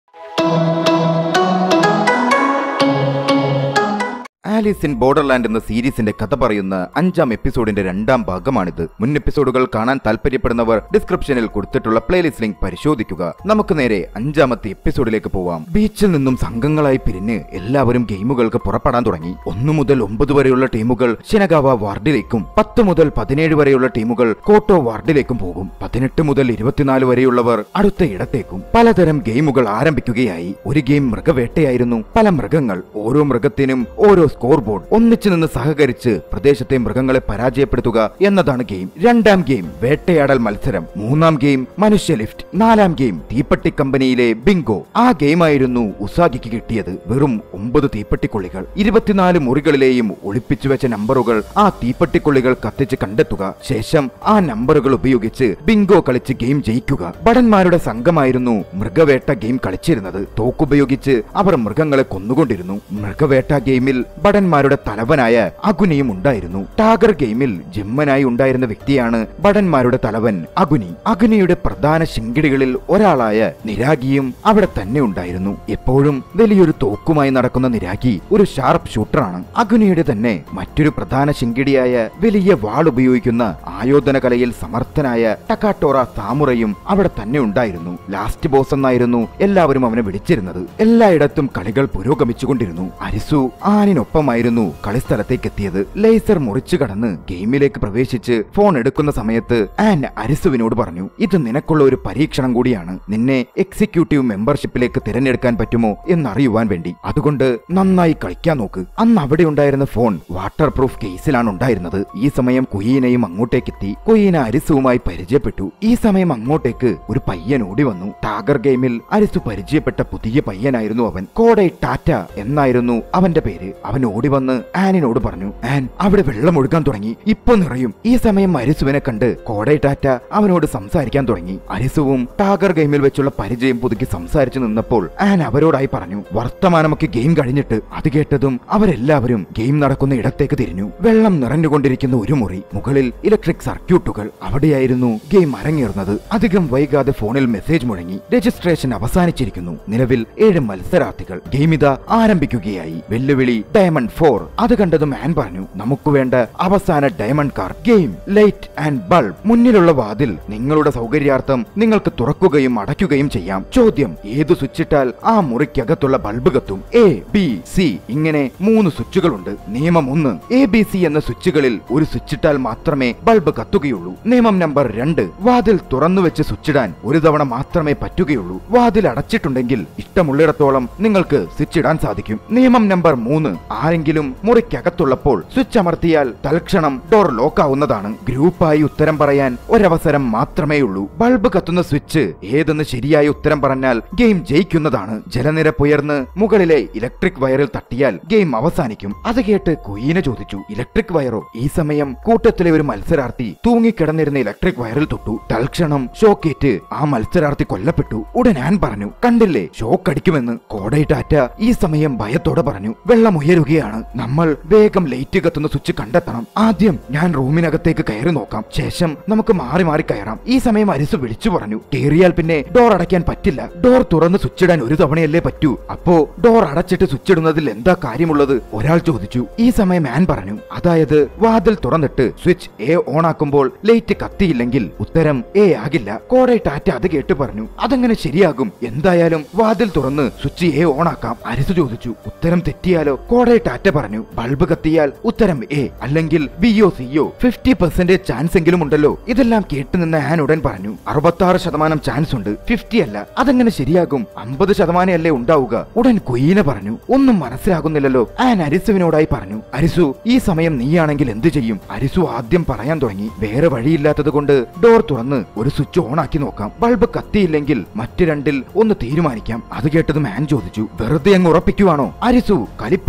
Alice in ബോർഡർലാൻഡ് എന്ന സീരീസിന്റെ കഥ പറയുന്ന അഞ്ചാം എപ്പിസോഡിന്റെ രണ്ടാം ഭാഗമാണിത് മുൻ എപ്പിസോഡുകൾ കാണാൻ താല്പര്യപ്പെടുന്നവർ ഡിസ്ക്രിപ്ഷനിൽ കൊടുത്തിട്ടുള്ള പ്ലേലിസ്റ്റ് ലിങ്ക് പരിശോധിക്കുക നമുക്ക് നേരെ അഞ്ചാമത്തെ എപ്പിസോഡിലേക്ക് പോവാം ബീച്ചിൽ നിന്നും സംഘങ്ങളായി പിരിഞ്ഞ് എല്ലാവരും ഗെയിമുകൾക്ക് പുറപ്പെടാൻ തുടങ്ങി ഒന്നു മുതൽ ഒമ്പത് വരെയുള്ള ടീമുകൾ ഷിനഗാവ വാർഡിലേക്കും പത്ത് മുതൽ പതിനേഴ് വരെയുള്ള ടീമുകൾ കോട്ടോ വാർഡിലേക്കും പോകും പതിനെട്ട് മുതൽ ഇരുപത്തിനാല് വരെയുള്ളവർ അടുത്ത ഇടത്തേക്കും പലതരം ഗെയിമുകൾ ആരംഭിക്കുകയായി ഒരു ഗെയിം മൃഗവേട്ടയായിരുന്നു പല മൃഗങ്ങൾ ഓരോ മൃഗത്തിനും ഓരോ സ്കോർ ബോർഡ് ഒന്നിച്ചു നിന്ന് സഹകരിച്ച് പ്രദേശത്തെ മൃഗങ്ങളെ പരാജയപ്പെടുത്തുക എന്നതാണ് ഗെയിം രണ്ടാം ഗെയിം വേട്ടയാടൽ മത്സരം മൂന്നാം ഗെയിം മനുഷ്യ ലിഫ്റ്റ് നാലാം ഗെയിം തീപ്പെട്ടി കമ്പനിയിലെ ബിങ്കോ ആ ഗെയിമായിരുന്നു ഉസാഗിക്ക് കിട്ടിയത് വെറും ഒമ്പത് തീപ്പെട്ടിക്കൊള്ളികൾ ഇരുപത്തിനാല് മുറികളിലെയും ഒളിപ്പിച്ചു വെച്ച നമ്പറുകൾ ആ തീപ്പെട്ടിക്കൊള്ളികൾ കത്തിച്ച് കണ്ടെത്തുക ശേഷം ആ നമ്പറുകൾ ഉപയോഗിച്ച് ബിങ്കോ കളിച്ച് ഗെയിം ജയിക്കുക ഭടന്മാരുടെ സംഘമായിരുന്നു മൃഗവേട്ട ഗെയിം കളിച്ചിരുന്നത് തോക്കുപയോഗിച്ച് അവർ മൃഗങ്ങളെ കൊന്നുകൊണ്ടിരുന്നു മൃഗവേട്ട ഗെയിമിൽ ഭടന്മാരുടെ തലവനായ അഗുനിയും ഉണ്ടായിരുന്നു ടാഗർ ഗെയിമിൽ ജിമ്മനായി ഉണ്ടായിരുന്ന വ്യക്തിയാണ് ഭടന്മാരുടെ തലവൻ അഗുനി അഗുനിയുടെ പ്രധാന ശിങ്കിടികളിൽ ഒരാളായ നിരാഗിയും അവിടെ തന്നെ ഉണ്ടായിരുന്നു എപ്പോഴും വലിയൊരു തോക്കുമായി നടക്കുന്ന നിരാഗി ഒരു ഷാർപ്പ് ഷൂട്ടറാണ് അഗുനിയുടെ തന്നെ മറ്റൊരു പ്രധാന ശിങ്കിടിയായ വലിയ വാൾ ഉപയോഗിക്കുന്ന ആയോധന കലയിൽ സമർത്ഥനായ ടക്കാട്ടോറ സാമുറയും അവിടെ തന്നെ ഉണ്ടായിരുന്നു ലാസ്റ്റ് ബോസ് എന്നായിരുന്നു എല്ലാവരും അവനെ വിളിച്ചിരുന്നത് എല്ലായിടത്തും കളികൾ പുരോഗമിച്ചുകൊണ്ടിരുന്നു അരിസു ആനിനൊപ്പമായിരുന്നു കളിസ്ഥലത്തേക്ക് എത്തിയത് ലേസർ മുറിച്ചു കടന്ന് ഗെയിമിലേക്ക് പ്രവേശിച്ച് ഫോൺ എടുക്കുന്ന സമയത്ത് ആൻ അരിസുവിനോട് പറഞ്ഞു ഇത് നിനക്കുള്ള ഒരു പരീക്ഷണം കൂടിയാണ് നിന്നെ എക്സിക്യൂട്ടീവ് മെമ്പർഷിപ്പിലേക്ക് തിരഞ്ഞെടുക്കാൻ പറ്റുമോ എന്നറിയുവാൻ വേണ്ടി അതുകൊണ്ട് നന്നായി കളിക്കാൻ നോക്ക് അന്ന് അവിടെ ഉണ്ടായിരുന്ന ഫോൺ വാട്ടർ പ്രൂഫ് കേസിലാണ് ഉണ്ടായിരുന്നത് ഈ സമയം കുയീനയും അങ്ങോട്ടേക്ക് എത്തി കുയീന അരിസുവുമായി പരിചയപ്പെട്ടു ഈ സമയം അങ്ങോട്ടേക്ക് ഒരു പയ്യൻ ഓടി വന്നു ടാഗർ ഗെയിമിൽ അരിസു പരിചയപ്പെട്ട പുതിയ പയ്യനായിരുന്നു അവൻ കോഡൈ ടാറ്റ എന്നായിരുന്നു അവന്റെ പേര് അവൻ ഓടി വന്ന് ആനിനോട് പറഞ്ഞു ആൻ അവിടെ വെള്ളം ഒഴുകാൻ തുടങ്ങി ഇപ്പൊ നിറയും ഈ സമയം അരിസുവിനെ കണ്ട് കോഡൈ ടാറ്റ അവനോട് സംസാരിക്കാൻ തുടങ്ങി അരിസുവും ടാഗർ ഗെയിമിൽ വെച്ചുള്ള പരിചയം പുതുക്കി സംസാരിച്ചു നിന്നപ്പോൾ ആൻ അവരോടായി പറഞ്ഞു വർത്തമാനമൊക്കെ ഗെയിം കഴിഞ്ഞിട്ട് അത് കേട്ടതും അവരെല്ലാവരും ഗെയിം നടക്കുന്ന ഇടത്തേക്ക് തിരിഞ്ഞു വെള്ളം നിറഞ്ഞുകൊണ്ടിരിക്കുന്ന ഒരു മുറി മുകളിൽ ഇലക്ട്രിക് സർക്യൂട്ടുകൾ അവിടെയായിരുന്നു ഗെയിം അരങ്ങേറുന്നത് അധികം വൈകാതെ ഫോണിൽ മെസ്സേജ് മുഴങ്ങി രജിസ്ട്രേഷൻ അവസാനിച്ചിരിക്കുന്നു നിലവിൽ ഏഴ് മത്സരാർത്ഥികൾ ഗെയിം ഇതാ ആരംഭിക്കുകയായി വെല്ലുവിളി ഡയമണ്ട് ഫോർ അത് കണ്ടതും ആൻ പറഞ്ഞു നമുക്ക് വേണ്ട അവസാന diamond car game light and bulb മുന്നിലുള്ള വാതിൽ നിങ്ങളുടെ സൗകര്യാർത്ഥം നിങ്ങൾക്ക് തുറക്കുകയും അടയ്ക്കുകയും ചെയ്യാം ചോദ്യം ഏത് സ്വിച്ചിട്ടാൽ ആ മുറിക്കകത്തുള്ള ബൾബ് കത്തും എ ബി സി ഇങ്ങനെ മൂന്ന് സ്വിച്ചുകളുണ്ട് നിയമം ഒന്ന് എ ബി സി എന്ന സ്വിച്ചുകളിൽ ഒരു സ്വിച്ചിട്ടാൽ മാത്രമേ ബൾബ് കത്തുകയുള്ളൂ നിയമം നമ്പർ രണ്ട് വാതിൽ തുറന്നു വെച്ച് സ്വിച്ചിടാൻ ഒരു തവണ മാത്രമേ പറ്റുകയുള്ളൂ വാതിൽ അടച്ചിട്ടുണ്ടെങ്കിൽ ഇഷ്ടമുള്ളിടത്തോളം നിങ്ങൾക്ക് സ്വിച്ച് ഇടാൻ സാധിക്കും നിയമം നമ്പർ മൂന്ന് ആരെങ്കിലും മുറിക്കകത്തുള്ളപ്പോൾ സ്വിച്ച് അമർത്തിയാൽ തൽക്ഷണം ഡോർ ലോക്ക് ആവുന്നതാണ് ഗ്രൂപ്പായി ഉത്തരം പറയാൻ ഒരവസരം മാത്രമേയുള്ളൂ ബൾബ് കത്തുന്ന സ്വിച്ച് ഏതെന്ന് ശരിയായ ഉത്തരം പറഞ്ഞാൽ ഗെയിം ജയിക്കുന്നതാണ് ജലനിരപ്പ് ഉയർന്ന് മുകളിലെ ഇലക്ട്രിക് വയറിൽ തട്ടിയാൽ ഗെയിം അവസാനിക്കും അത് കേട്ട് കുയീന ചോദിച്ചു ഇലക്ട്രിക് വയറോ ഈ സമയം കൂട്ടത്തിലെ ഒരു മത്സരാർത്ഥി തൂങ്ങിക്കിടന്നിരുന്ന ഇലക്ട്രിക് വയറിൽ തൊട്ടു തൽക്ഷണം ഷോക്കേറ്റ് ആ മത്സരാർത്ഥി കൊല്ലപ്പെട്ടു ഉടൻ ഞാൻ പറഞ്ഞു കണ്ടില്ലേ ഷോക്ക് അടിക്കുമെന്ന് കോടൈ ടാറ്റ ഈ സമയം ഭയത്തോടെ പറഞ്ഞു വെള്ളം ഉയരുകയാണ് നമ്മൾ വേഗം ലൈറ്റ് കത്തുന്ന സ്വിച്ച് കണ്ടെത്തണം ആദ്യം ഞാൻ റൂമിനകത്തേക്ക് കയറി നോക്കാം ശേഷം നമുക്ക് മാറി മാറി കയറാം ഈ സമയം അരിസ് വിളിച്ചു പറഞ്ഞു കേറിയാൽ പിന്നെ ഡോർ അടയ്ക്കാൻ പറ്റില്ല ഡോർ തുറന്ന് സ്വിച്ച് ഇടാൻ ഒരു തവണയല്ലേ പറ്റൂ അപ്പോ ഡോർ അടച്ചിട്ട് സ്വിച്ച് ഇടുന്നതിൽ എന്താ കാര്യമുള്ളത് ഒരാൾ ചോദിച്ചു ഈ സമയം ആൻ പറഞ്ഞു അതായത് വാതിൽ തുറന്നിട്ട് സ്വിച്ച് എ ഓൺ ആക്കുമ്പോൾ ലൈറ്റ് കത്തിയില്ലെങ്കിൽ ഉത്തരം എ ആകില്ല കോടൈ ടാറ്റ അത് കേട്ട് പറഞ്ഞു അതെങ്ങനെ ശരിയാകും എന്തായാലും വാതിൽ തുറന്ന് സ്വിച്ച് എ ഓൺ ആക്കാം അരിസ് ചോദിച്ചു ഉത്തരം തെറ്റിയാലോ കോടൈ ടാറ്റ പറഞ്ഞു ബൾബ് കത്തിയാൽ ഉത്തരം എ അല്ലെങ്കിൽ ബിയോ സിയോ ഫിഫ്റ്റി പെർസെന്റേജ് ചാൻസ് എങ്കിലും ഉണ്ടല്ലോ ഇതെല്ലാം കേട്ടു നിന്ന ആൻ ഉടൻ പറഞ്ഞു അറുപത്തി ആറ് ശതമാനം ചാൻസ് ഉണ്ട് ഫിഫ്റ്റി അല്ല അതെങ്ങനെ ശരിയാകും അമ്പത് ശതമാനം അല്ലേ ഉണ്ടാവുക ഉടൻ കുയീന പറഞ്ഞു ഒന്നും മനസ്സിലാകുന്നില്ലല്ലോ ആൻ അരിസുവിനോടായി പറഞ്ഞു അരിസു ഈ സമയം നീയാണെങ്കിൽ എന്ത് ചെയ്യും അരിസു ആദ്യം പറയാൻ തുടങ്ങി വേറെ വഴിയില്ലാത്തത് കൊണ്ട് ഡോർ തുറന്ന് ഒരു സ്വിച്ച് ഓൺ ആക്കി നോക്കാം ബൾബ് കത്തിയില്ലെങ്കിൽ മറ്റു രണ്ടിൽ ഒന്ന് തീരുമാനിക്കാം അത് കേട്ടത് മാൻ ചോദിച്ചു വെറുതെ അങ്ങ് ഉറപ്പിക്കുവാണോ അരിസു കലിപ്പോടെ പറഞ്ഞു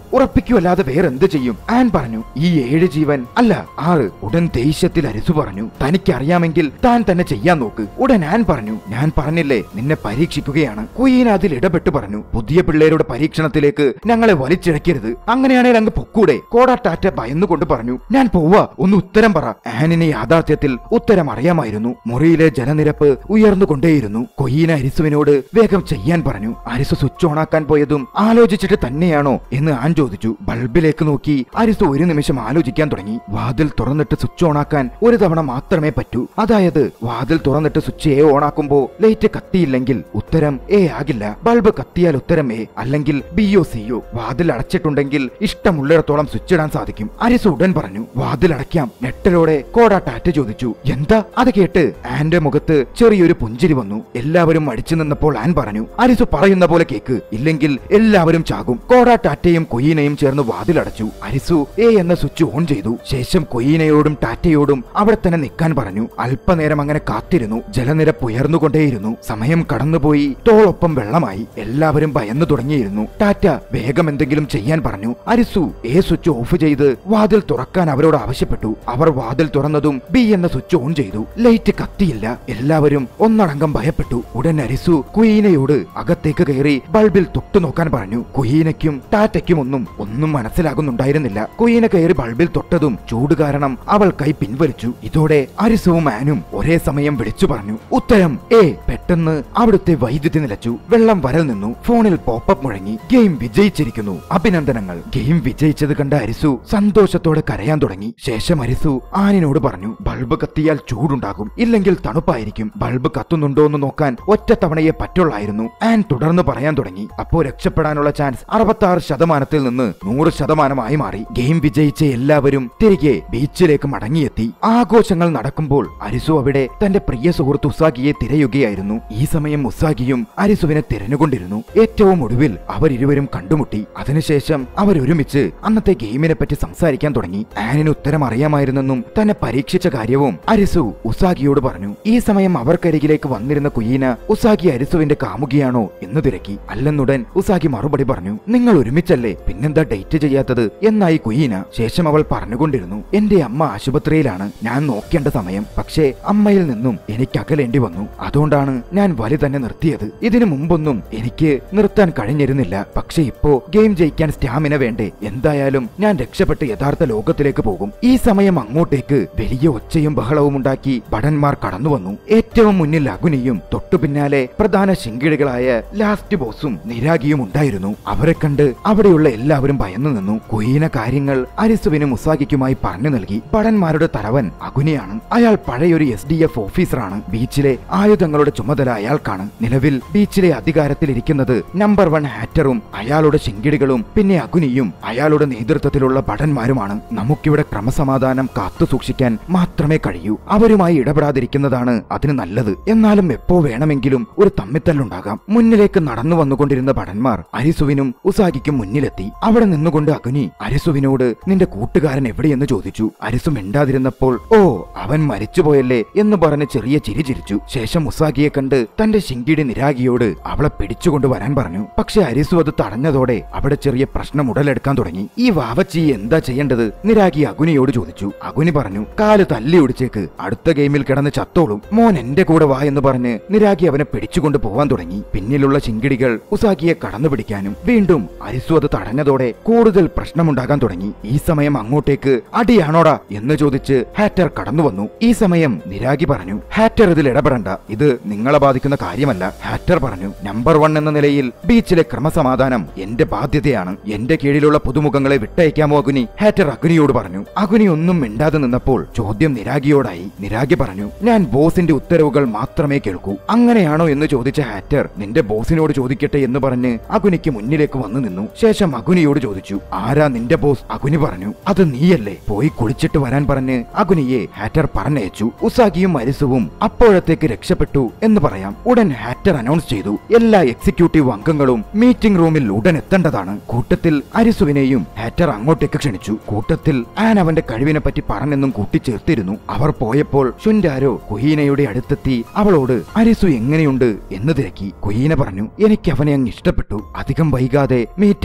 ഉറപ്പിക്കുമല്ലാതെ വേറെന്ത് ചെയ്യും ആൻ പറഞ്ഞു ഈ ഏഴ് ജീവൻ അല്ല ആറ് ഉടൻ ദേഷ്യത്തിൽ അരിസു പറഞ്ഞു തനിക്കറിയാമെങ്കിൽ താൻ തന്നെ ചെയ്യാൻ നോക്ക് ഉടൻ ആൻ പറഞ്ഞു ഞാൻ പറഞ്ഞില്ലേ നിന്നെ പരീക്ഷിക്കുകയാണ് കുയീൻ അതിൽ ഇടപെട്ട് പറഞ്ഞു പുതിയ പിള്ളേരുടെ പരീക്ഷണത്തിലേക്ക് ഞങ്ങളെ വലിച്ചിഴക്കരുത് അങ്ങനെയാണെങ്കിൽ അങ്ങ് പൊക്കൂടെ കോടാ ടാറ്റ ഭയന്നുകൊണ്ട് പറഞ്ഞു ഞാൻ പോവാ ഒന്ന് ഉത്തരം പറ ആനിന് യാഥാർത്ഥ്യത്തിൽ ഉത്തരം അറിയാമായിരുന്നു മുറിയിലെ ജലനിരപ്പ് ഉയർന്നുകൊണ്ടേയിരുന്നു കൊയ്യീന അരിസുവിനോട് വേഗം ചെയ്യാൻ പറഞ്ഞു അരിസു സ്വിച്ച് ഓണാക്കാൻ പോയതും ആലോചിച്ചിട്ട് തന്നെയാണോ എന്ന് ആൻ ചോദിച്ചു ബൾബിലേക്ക് നോക്കി അരിസു ഒരു നിമിഷം ആലോചിക്കാൻ തുടങ്ങി വാതിൽ തുറന്നിട്ട് സ്വിച്ച് ഓണാക്കാൻ ഒരു തവണ മാത്രമേ പറ്റൂ അതായത് വാതിൽ തുറന്നിട്ട് സ്വിച്ച് എ ഓണാക്കുമ്പോ ലൈറ്റ് കത്തിയില്ലെങ്കിൽ ഉത്തരം എ ആകില്ല ബൾബ് കത്തിയാൽ ഉത്തരം എ അല്ലെങ്കിൽ ബിയോ സിയോ വാതിൽ അടച്ചിട്ടുണ്ടെങ്കിൽ ഇഷ്ടമുള്ളിടത്തോളം സ്വിച്ച് ഇടാൻ സാധിക്കും അരിസു ഉടൻ പറഞ്ഞു വാതിൽ അടയ്ക്കാം ഞെട്ടലോടെ കോട ടാറ്റ ചോദിച്ചു എന്താ അത് കേട്ട് ആന്റെ മുഖത്ത് ചെറിയൊരു പുഞ്ചിരി വന്നു എല്ലാവരും മടിച്ചു നിന്നപ്പോൾ ആൻ പറഞ്ഞു അരിസു പറയുന്ന പോലെ കേക്ക് ഇല്ലെങ്കിൽ എല്ലാവരും ചാകും കോട ടാറ്റയും കൊയ്യീനയും ചേർന്ന് വാതിലടച്ചു അരിസു എ എന്ന സ്വിച്ച് ഓൺ ചെയ്തു ശേഷം കൊയ്യീനയോടും ടാറ്റയോടും അവിടെ തന്നെ നിൽക്കാൻ പറഞ്ഞു അല്പനേരം അങ്ങനെ കാത്തിരുന്നു ജലനിരപ്പ് ഉയർന്നുകൊണ്ടേയിരുന്നു സമയം കടന്നുപോയി തോളൊപ്പം വെള്ളമായി എല്ലാവരും ഭയന്നു തുടങ്ങിയിരുന്നു ടാറ്റ വേഗം എന്തെങ്കിലും ചെയ്യാൻ പറഞ്ഞു അരിസു എ സ്വിച്ച് ഓഫ് ചെയ്ത് വാതിൽ തുറക്കാൻ അവരോട് ആവശ്യപ്പെട്ടു അവർ വാതിൽ തുറന്നതും ബി എന്ന സ്വിച്ച് ഓൺ ചെയ്തു ലൈറ്റ് കത്തിയില്ല എല്ലാവരും ഒന്നടങ്കം ഭയപ്പെട്ടു ഉടൻ അരിസു കുയീനയോട് അകത്തേക്ക് കയറി ബൾബിൽ തൊട്ടു നോക്കാൻ പറഞ്ഞു കുയീനയ്ക്കും ടാറ്റയ്ക്കും ഒന്നും ഒന്നും മനസ്സിലാകുന്നുണ്ടായിരുന്നില്ല കുയീന കയറി ബൾബിൽ തൊട്ടതും ചൂട് കാരണം അവൾ കൈ പിൻവലിച്ചു ഇതോടെ അരിസവും ആനും ഒരേ സമയം വിളിച്ചു പറഞ്ഞു ഉത്തരം എ പെട്ടെന്ന് അവിടുത്തെ വൈദ്യുതി നിലച്ചു വെള്ളം വരൽ നിന്നു ഫോണിൽ പോപ്പപ്പ് മുഴങ്ങി ഗെയിം വിജയിച്ചിരിക്കുന്നു അഭിനന്ദനങ്ങൾ ഗെയിം വിജയിച്ചത് കണ്ട അരിസു സന്തോഷത്തോടെ കരയാൻ തുടങ്ങി ശേഷം അരിസു ആനിനോട് പറഞ്ഞു ബൾബ് കത്തിയാൽ ചൂടുണ്ടാകും ഇല്ലെങ്കിൽ തണുപ്പായിരിക്കും ബൾബ് കത്തുന്നുണ്ടോ എന്ന് നോക്കാൻ ഒറ്റ തവണയെ പറ്റുള്ളായിരുന്നു ആൻ തുടർന്ന് പറയാൻ തുടങ്ങി അപ്പോ രക്ഷപ്പെടാനുള്ള ചാൻസ് അറുപത്തി ആറ് ശതമാനത്തിൽ നിന്ന് നൂറ് ശതമാനമായി മാറി ഗെയിം വിജയിച്ച എല്ലാവരും തിരികെ ബീച്ചിലേക്ക് മടങ്ങിയെത്തി ആഘോഷങ്ങൾ നടക്കുമ്പോൾ അരിസു അവിടെ തന്റെ പ്രിയ സുഹൃത്ത് ഉസാഗിയെ തിരയുകയായിരുന്നു ഈ സമയം ഉസാഗിയും അരിസുവിനെ തിരഞ്ഞുകൊണ്ടിരുന്നു ഏറ്റവും ഒടുവിൽ അവരിരുവരും കണ്ടുമുട്ടി അതിനുശേഷം അവരൊരുമിച്ച് അന്നത്തെ ഗെയിമിനെ പറ്റി സംസാരിക്കാൻ തുടങ്ങി ആനിന് ഉത്തരം അറിയാമായിരുന്നെന്നും തന്നെ പരീക്ഷിച്ച കാര്യവും അരിസു ഉസാഗിയോട് പറഞ്ഞു ഈ സമയം അവർക്കരികിലേക്ക് വന്നിരുന്ന കുയീന ഉസാഗി അരിസുവിന്റെ കാമുകിയാണോ എന്ന് തിരക്കി അല്ലെന്നുടൻ ഉസാഗി മറുപടി പറഞ്ഞു നിങ്ങൾ ഒരുമിച്ചല്ലേ പിന്നെന്താ ഡേറ്റ് ചെയ്യാത്തത് എന്നായി കുയീന ശേഷം അവൾ പറഞ്ഞുകൊണ്ടിരുന്നു എന്റെ അമ്മ ആശുപത്രിയിലാണ് ഞാൻ നോക്കേണ്ട സമയം പക്ഷേ അമ്മയിൽ നിന്നും എനിക്ക് അകലേണ്ടി വന്നു അതുകൊണ്ടാണ് ഞാൻ വലി തന്നെ നിർത്തിയത് ഇതിനു മുമ്പൊന്നും എനിക്ക് നിർത്താൻ കഴിഞ്ഞിരുന്നില്ല പക്ഷെ ഇപ്പോ ഗെയിം ജയിക്കാൻ സ്റ്റാമിന വേണ്ടേ എന്തായാലും ഞാൻ രക്ഷപ്പെട്ട് യഥാർത്ഥ ലോകത്തിലേക്ക് പോകും ഈ സമയം അങ്ങോട്ടേക്ക് വലിയ ഒച്ചയും ബഹളവും ഉണ്ടാക്കി ഭടന്മാർ കടന്നു വന്നു ഏറ്റവും മുന്നിൽ അഗുനിയും തൊട്ടു പിന്നാലെ പ്രധാന ശിങ്കിടികളായ ലാസ്റ്റ് ബോസും നിരാഗിയും ഉണ്ടായിരുന്നു അവരെ കണ്ട് അവിടെയുള്ള എല്ലാവരും ഭയന്നു നിന്നു കുയീന കാര്യങ്ങൾ അരിസുവിനും മുസാഗിക്കുമായി പറഞ്ഞു നൽകി ഭടന്മാരുടെ തലവൻ അഗുനിയാണ് അയാൾ പഴയൊരു എസ് ഡി എഫ് ഓഫീസറാണ് ബീച്ചിലെ ആയുധങ്ങളുടെ ചുമതല അയാൾക്കാണ് നിലവിൽ ബീച്ചിലെ അധികാരത്തിലിരിക്കുന്നത് നമ്പർ വൺ ഹാറ്ററും അയാളുടെ ശിങ്കിടികളും പിന്നെ അഗുനിയും അയാളുടെ നേതൃത്വത്തിലുള്ള ഭടന്മാരുമാണ് നമുക്കിവിടെ ക്രമസമാധാനം കാത്തു സൂക്ഷിക്കാൻ മാത്രമേ കഴിയൂ അവരുമായി ഇടപെടാതിരിക്കുന്നതാണ് അതിന് നല്ലത് എന്നാലും എപ്പോ വേണമെങ്കിലും ഒരു തമ്മിത്തല്ലുണ്ടാകാം മുന്നിലേക്ക് നടന്നു വന്നുകൊണ്ടിരുന്ന ഭടന്മാർ അരിസുവിനും ഉസാഗിക്കും മുന്നിലെത്തി അവിടെ നിന്നുകൊണ്ട് അഗ്നി അരിസുവിനോട് നിന്റെ കൂട്ടുകാരൻ എവിടെയെന്ന് ചോദിച്ചു അരിസു മിണ്ടാതിരുന്നപ്പോൾ ഓ അവൻ മരിച്ചുപോയല്ലേ എന്ന് പറഞ്ഞ് ചെറിയ ചിരി ചിരിച്ചു ശേഷം ഉസാഗിയെ കണ്ട് തന്റെ ശിങ്കിടി നിരാഗിയോട് അവളെ പിടിച്ചുകൊണ്ട് വരാൻ പറഞ്ഞു പക്ഷെ അരിസു അത് തടഞ്ഞതോടെ അവിടെ ചെറിയ പ്രശ്നം ഉടലെടുക്കാൻ തുടങ്ങി ഈ വാവച്ചി എന്താ ചെയ്യേണ്ടത് നിരാഗി അഗുനിയോട് ചോദിച്ചു അഗുനി പറഞ്ഞു കാല് തല്ലി ഒടിച്ചേക്ക് അടുത്ത ഗെയിമിൽ കിടന്ന് ചത്തോളും മോൻ എന്റെ കൂടെ വാ എന്ന് പറഞ്ഞ് നിരാഗി അവനെ പിടിച്ചുകൊണ്ട് പോവാൻ തുടങ്ങി പിന്നിലുള്ള ചിങ്കിടികൾ ഉസാഗിയെ കടന്നു പിടിക്കാനും വീണ്ടും അരിസു അത് തടഞ്ഞതോടെ കൂടുതൽ പ്രശ്നമുണ്ടാകാൻ തുടങ്ങി ഈ സമയം അങ്ങോട്ടേക്ക് അടിയാണോടാ എന്ന് ചോദിച്ച് ഹാറ്റർ കടന്നു വന്നു ഈ സമയം നിരാഗി പറഞ്ഞു ഹാറ്റർ ഇതിൽ ഇടപെടണ്ട ഇത് നിങ്ങളെ ബാധിക്കുന്ന കാര്യമല്ല ഹാറ്റർ പറഞ്ഞു നമ്പർ വൺ എന്ന നിലയിൽ ബീച്ചിലെ ക്രമസമാധാനം എന്റെ ബാധ്യതയാണ് എന്റെ കീഴിലുള്ള പുതുമുഖങ്ങളെ വിട്ടയക്കാമോ അഗുനി ഹാറ്റർ അഗ്നിയോട് പറഞ്ഞു അഗുനി ഒന്നും മിണ്ടാതെ നിന്നപ്പോൾ ചോദ്യം നിരാഗിയോടായി നിരാഗി പറഞ്ഞു ഞാൻ ബോസിന്റെ ഉത്തരവുകൾ മാത്രമേ കേൾക്കൂ അങ്ങനെയാണോ എന്ന് ചോദിച്ച ഹാറ്റർ നിന്റെ ബോസിനോട് ചോദിക്കട്ടെ എന്ന് പറഞ്ഞ് അഗുനിക്ക് മുന്നിലേക്ക് വന്നു നിന്നു ശേഷം അഗുനിയോട് ചോദിച്ചു ആരാ നിന്റെ ബോസ് അഗുനി പറഞ്ഞു അത് നീയല്ലേ പോയി കുളിച്ചിട്ട് വരാൻ പറഞ്ഞ് അഗുനിയെ ഹാറ്റർ പറഞ്ഞയച്ചു ഉസാഗിയും അരിസുവും അപ്പോഴത്തേക്ക് രക്ഷപ്പെട്ടു എന്ന് പറയാം ഉടൻ ഹാറ്റർ അനൗൺസ് ചെയ്തു എല്ലാ എക്സിക്യൂട്ടീവ് അംഗങ്ങളും മീറ്റിംഗ് റൂമിൽ ഉടൻ എത്തേണ്ടതാണ് കൂട്ടത്തിൽ അരിസുവിനെയും ഹാറ്റർ അങ്ങോട്ടേക്ക് ക്ഷണിച്ചു കൂട്ടത്തിൽ ആൻ അവന്റെ കഴിവിനെ പറ്റി പറഞ്ഞെന്നും കൂട്ടിച്ചേർത്തിരുന്നു അവർ പോയപ്പോൾ ഷുൻഡാരോ കുഹീനയുടെ അടുത്തെത്തി അവളോട് അരിസു എങ്ങനെയുണ്ട് എന്ന് തിരക്കി കുഹീന പറഞ്ഞു എനിക്ക് അവനെ അങ്ങ് ഇഷ്ടപ്പെട്ടു അധികം വൈകാതെ മീറ്റിംഗ് റൂമിൽ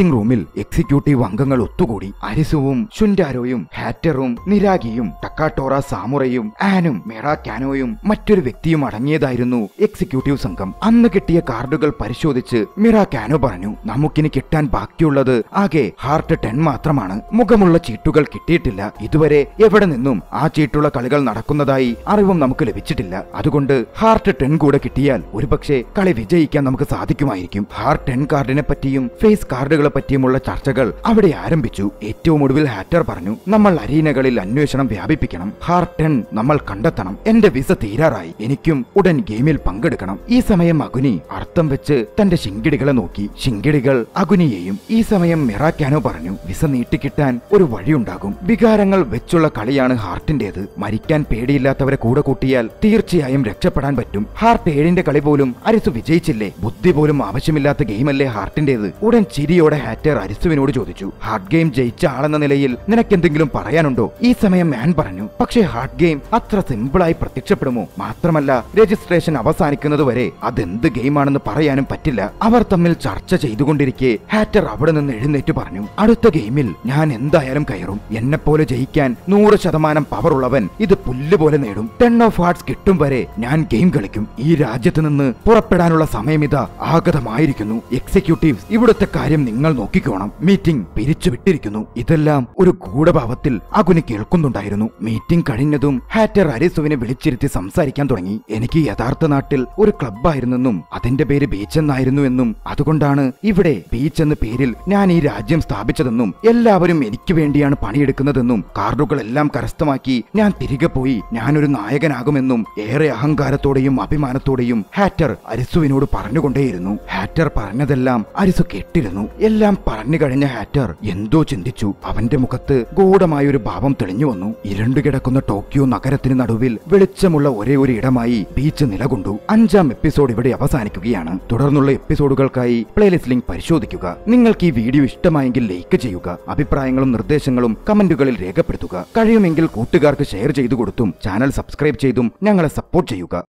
എക്സിക്യൂട്ടീവ് അംഗങ്ങൾ ഒത്തുകൂടി അരിസുവും ഷുൻഡാരോയും ഹാറ്ററും നിരാഗിയും ടക്കാട്ടോറ സാമുറയും ആനും മെറാക്കാനോയും മറ്റൊരു വ്യക്തിയും അടങ്ങിയതായിരുന്നു എക്സിക്യൂട്ടീവ് സംഘം അന്ന് കിട്ടിയ കാർഡുകൾ പരിശോധിച്ച് മിറാക്കാനോ പറഞ്ഞു നമുക്കിനി കിട്ടാൻ ബാക്കിയുള്ളത് ആകെ ഹാർട്ട് ടെൻ മാത്രമാണ് മുഖമുള്ള ചീട്ടുകൾ കിട്ടിയിട്ടില്ല ഇതുവരെ എവിടെ നിന്നും ആ ചീട്ടുള്ള കളികൾ നടക്കുന്നതായി അറിവും നമുക്ക് ലഭിച്ചിട്ടില്ല അതുകൊണ്ട് ഹാർട്ട് ടെൻ കൂടെ കിട്ടിയാൽ ഒരുപക്ഷെ കളി വിജയിക്കാൻ നമുക്ക് സാധിക്കുമായിരിക്കും ഹാർട്ട് ടെൻ കാർഡിനെ പറ്റിയും ഫേസ് കാർഡുകളെ പറ്റിയുമുള്ള ചർച്ചകൾ അവിടെ ആരംഭിച്ചു ഏറ്റവും ഒടുവിൽ ഹാറ്റർ പറഞ്ഞു നമ്മൾ അരീനകളിൽ അന്വേഷണം വ്യാപിപ്പിക്കണം ഹാർട്ട് ടെൻ നമ്മൾ കണ്ടെത്തണം എന്റെ വിസ തീരാറായി എനിക്കും ഉടൻ ഗെയിമിൽ പങ്കെടുക്കണം ഈ സമയം അഗുനി അർത്ഥം വെച്ച് തന്റെ ശിങ്കിടികളെ നോക്കി ശിങ്കിടികൾ അഗുനിയെയും ഈ സമയം മിറാക്കാനോ പറഞ്ഞു വിസ നീട്ടിക്കിട്ടാൻ ഒരു വഴിയുണ്ടാകും വികാരങ്ങൾ വെച്ചുള്ള കളിയാണ് ഹാർട്ടിന്റേത് മരിക്കാൻ പേടിയില്ലാത്തവരെ കൂടെ കൂട്ടിയാൽ തീർച്ചയായും രക്ഷപ്പെടാൻ പറ്റും ഹാർട്ട് ഏഴിന്റെ കളി പോലും അരിസു വിജയിച്ചില്ലേ ബുദ്ധി പോലും ആവശ്യമില്ലാത്ത ഗെയിമല്ലേ ഹാർട്ടിന്റേത് ഉടൻ ചിരിയോടെ ഹാറ്റർ അരിസുവിനോട് ചോദിച്ചു ഹാർട്ട് ഗെയിം ജയിച്ച ആളെന്ന നിലയിൽ നിനക്കെന്തെങ്കിലും പറയാനുണ്ടോ ഈ സമയം മാൻ പറഞ്ഞു പക്ഷേ ഹാർട്ട് ഗെയിം അത്ര സിമ്പിളായി പ്രത്യക്ഷപ്പെടുമോ മാത്രമല്ല രജിസ്ട്രേഷൻ അവസാനിക്കുന്നത് വരെ അതെന്ത് ഗെയിമാണെന്ന് പറയാനും പറ്റില്ല അവർ തമ്മിൽ ചർച്ച ചെയ്തുകൊണ്ടിരിക്കെ ഹാറ്റർ അവിടെ നിന്ന് എഴുന്നേറ്റ് പറഞ്ഞു അടുത്ത ഗെയിമിൽ ഞാൻ എന്തായാലും കയറും എന്നെ പോലെ ജയിക്കാൻ നൂറ് ശതമാനം പവർ ഉള്ളവൻ ഇത് പുല്ല് പോലെ നേടും ടെൻ ഓഫ് ഹാർട്സ് കിട്ടും വരെ ഞാൻ ഗെയിം കളിക്കും ഈ രാജ്യത്ത് നിന്ന് പുറപ്പെടാനുള്ള സമയം ഇതാ ആഗതമായിരിക്കുന്നു എക്സിക്യൂട്ടീവ്സ് ഇവിടുത്തെ കാര്യം നിങ്ങൾ നോക്കിക്കോണം മീറ്റിംഗ് പിരിച്ചുവിട്ടിരിക്കുന്നു ഇതെല്ലാം ഒരു ഗൂഢഭാവത്തിൽ അകുനി കേൾക്കുന്നുണ്ടായിരുന്നു മീറ്റിംഗ് കഴിഞ്ഞതും ഹാറ്റർ അരിസുവിനെ വിളിച്ചിരുത്തി സംസാരിക്കാൻ തുടങ്ങി എനിക്ക് യഥാർത്ഥ നാട്ടിൽ ഒരു ക്ലബ്ബായിരുന്നെന്നും അതിന്റെ പേര് ബീച്ച് എന്നായിരുന്നു എന്നും അതുകൊണ്ടാണ് ഇവിടെ ബീച്ച് എന്ന പേരിൽ ഞാൻ ഈ രാജ്യം സ്ഥാപിച്ചതെന്നും എല്ലാവരും എനിക്ക് വേണ്ടിയാണ് പണിയെടുക്കുന്നതെന്നും കാർഡുകളെല്ലാം കരസ്ഥമാക്കി ഞാൻ തിരികെ പോയി ഞാനൊരു നായകനാകുമെന്നും ഏറെ അഹങ്കാരത്തോടെയും അഭിമാനത്തോടെയും ഹാറ്റർ അരിസുവിനോട് പറഞ്ഞുകൊണ്ടേയിരുന്നു ഹാറ്റർ പറഞ്ഞതെല്ലാം അരിസു കേട്ടിരുന്നു എല്ലാം പറഞ്ഞു കഴിഞ്ഞ ഹാറ്റർ എന്തോ ചിന്തിച്ചു അവന്റെ മുഖത്ത് ഗൂഢമായൊരു ഭാവം തെളിഞ്ഞു വന്നു ഇരുണ്ടു കിടക്കുന്ന ടോക്കിയോ നഗരത്തിന് നടുവിൽ വെളിച്ചമുള്ള ഒരേ ഒരു ഇടമായി ബീച്ച് നിലകൊണ്ടു അഞ്ചാം എപ്പിസോഡ് ഇവിടെ അവസാനിക്കുകയാണ് തുടർന്നുള്ള എപ്പിസോഡുകൾക്കായി പ്ലേലിസ്റ്റ് ലിങ്ക് പരിശോധിക്കുക നിങ്ങൾക്ക് ഈ വീഡിയോ ഇഷ്ടമായെങ്കിൽ ലൈക്ക് ചെയ്യുക അഭിപ്രായങ്ങളും നിർദ്ദേശങ്ങളും കമന്റുകളിൽ രേഖപ്പെടുത്തുക കഴിയുമെങ്കിൽ കൂട്ടുകാർക്ക് ഷെയർ ചെയ്തു കൊടുത്തും ചാനൽ സബ്സ്ക്രൈബ് ചെയ്തും ഞങ്ങളെ സപ്പോർട്ട് ചെയ്യുക